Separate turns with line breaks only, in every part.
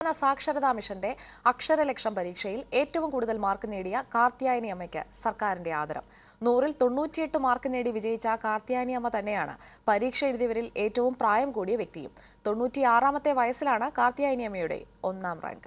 സംസ്ഥാന സാക്ഷരതാ മിഷന്റെ അക്ഷരലക്ഷം പരീക്ഷയിൽ ഏറ്റവും കൂടുതൽ മാർക്ക് നേടിയ കാർത്യായനി അമ്മയ്ക്ക് സർക്കാരിന്റെ ആദരം നൂറിൽ തൊണ്ണൂറ്റിയെട്ട് മാർക്ക് നേടി വിജയിച്ച കാർത്യായനി അമ്മ തന്നെയാണ് പരീക്ഷ എഴുതിയവരിൽ ഏറ്റവും പ്രായം കൂടിയ വ്യക്തിയും തൊണ്ണൂറ്റിയാറാമത്തെ വയസ്സിലാണ് കാർത്യായനി അമ്മയുടെ ഒന്നാം റാങ്ക്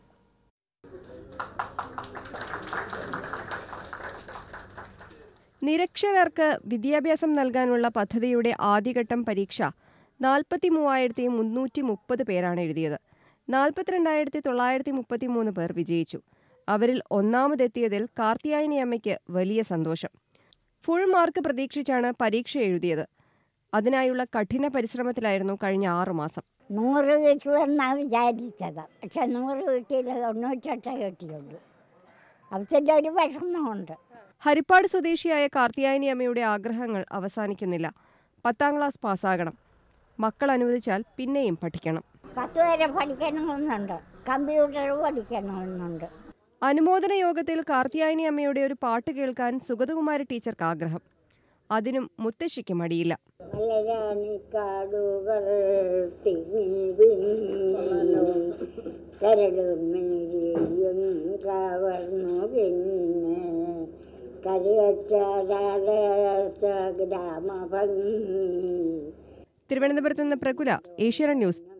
നിരക്ഷരർക്ക് വിദ്യാഭ്യാസം നൽകാനുള്ള പദ്ധതിയുടെ ആദ്യഘട്ടം പരീക്ഷ നാൽപ്പത്തി മൂവായിരത്തി മുന്നൂറ്റി മുപ്പത് പേരാണ് എഴുതിയത് നാൽപ്പത്തിരണ്ടായിരത്തി തൊള്ളായിരത്തി മുപ്പത്തി മൂന്ന് പേർ വിജയിച്ചു അവരിൽ ഒന്നാമതെത്തിയതിൽ കാർത്തിയായനി അമ്മയ്ക്ക് വലിയ സന്തോഷം ഫുൾ മാർക്ക് പ്രതീക്ഷിച്ചാണ് പരീക്ഷ എഴുതിയത് അതിനായുള്ള കഠിന പരിശ്രമത്തിലായിരുന്നു കഴിഞ്ഞ ആറുമാസം
നൂറ് കിട്ടുമെന്നാണ് വിചാരിച്ചത് പക്ഷെ നൂറ് കിട്ടിയില്ല തൊണ്ണൂറ്റെട്ടേ കിട്ടിയുള്ളൂ അവത്തിൻ്റെ ഒരു വിഷമമുണ്ട്
ഹരിപ്പാട് സ്വദേശിയായ കാർത്തിയായനി അമ്മയുടെ ആഗ്രഹങ്ങൾ അവസാനിക്കുന്നില്ല പത്താം ക്ലാസ് പാസ്സാകണം മക്കൾ അനുവദിച്ചാൽ പിന്നെയും പഠിക്കണം
പത്ത് വരെ പഠിക്കണമെന്നുണ്ട് കമ്പ്യൂട്ടർ പഠിക്കണമെന്നുണ്ട്
അനുമോദന യോഗത്തിൽ കാർത്തിയായനി അമ്മയുടെ ഒരു പാട്ട് കേൾക്കാൻ സുഗതകുമാരി ടീച്ചർക്ക് ആഗ്രഹം അതിനും മുത്തശ്ശിക്ക് മടിയില്ല
മലരാണിക്കാടുകൾ തിങ്ങിവിങ്ങി കരടും മേരിയും കവർന്നു പിന്നെ കരയച്ചാല ഗ്രാമഭംഗി
തിരുവനന്തപുരത്ത് നിന്ന് പ്രകുല ഏഷ്യാനെറ്റ് ന്യൂസ്